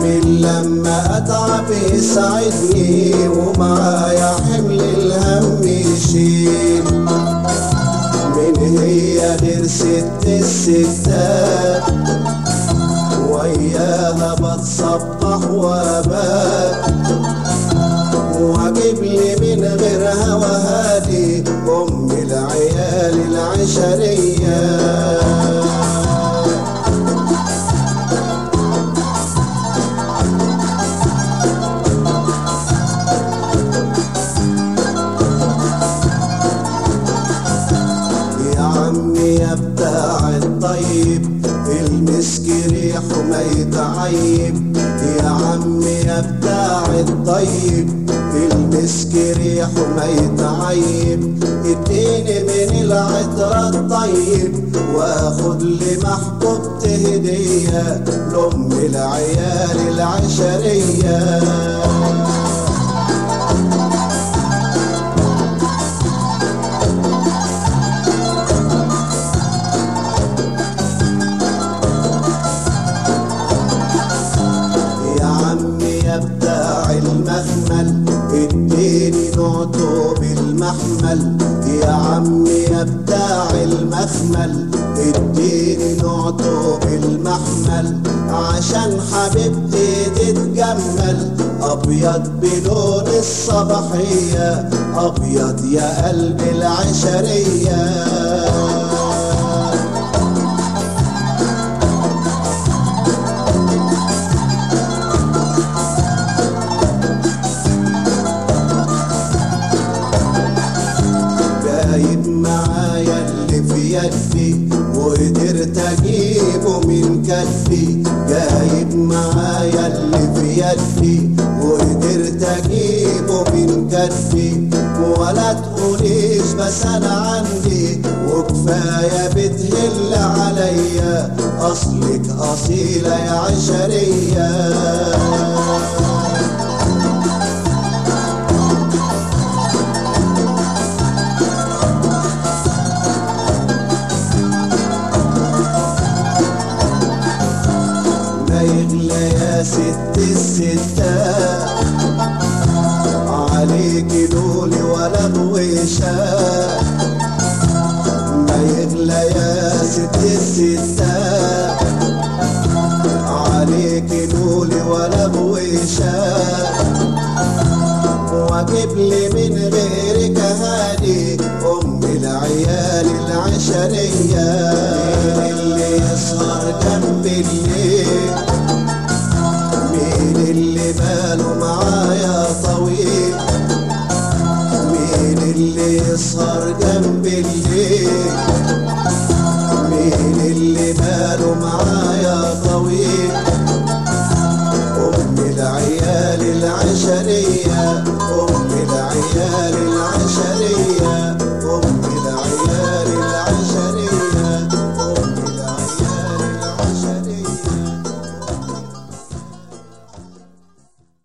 من لما اتعب يساعدني ومعايا حمل الهم يشيل من هي غير ست الستات وياها بتصبح وابات واجيب لي من غيرها وهادي ام العيال العشريه يا عمي يا بتاع الطيب المسك ريحه ما يتعيب يا عمي يا بتاع الطيب المسك ريحه ما يتعيب اديني من العطر الطيب واخد لمحبوبتي هديه لام العيال العشريه يا عمي يا بتاع المخمل اديني نعطه بالمحمل يا عمي يا بتاع المخمل اديني نعطه بالمحمل عشان حبيبتي تتجمل ابيض بلون الصباحيه ابيض يا قلب العشريه جايب معايا اللي في يدي وقدرت اجيبه من كفي جايب معايا اللي في يدي وقدرت اجيبه من كفي ولا تقوليش بس انا عندي وكفايه بتهل عليا اصلك اصيله يا عشريه ما يغلى يا ست الستات عليك دولي ولا غويشات ما يغلى يا ست الستات عليك دولي ولا غويشات واجيب لي من غيرك هادي ام العيال العشريه مين اللي يسهر جنب الليل مين اللي باله معايا طويل مين اللي يسهر جنب الليل مين اللي باله معايا طويل ام العيال العشريه ام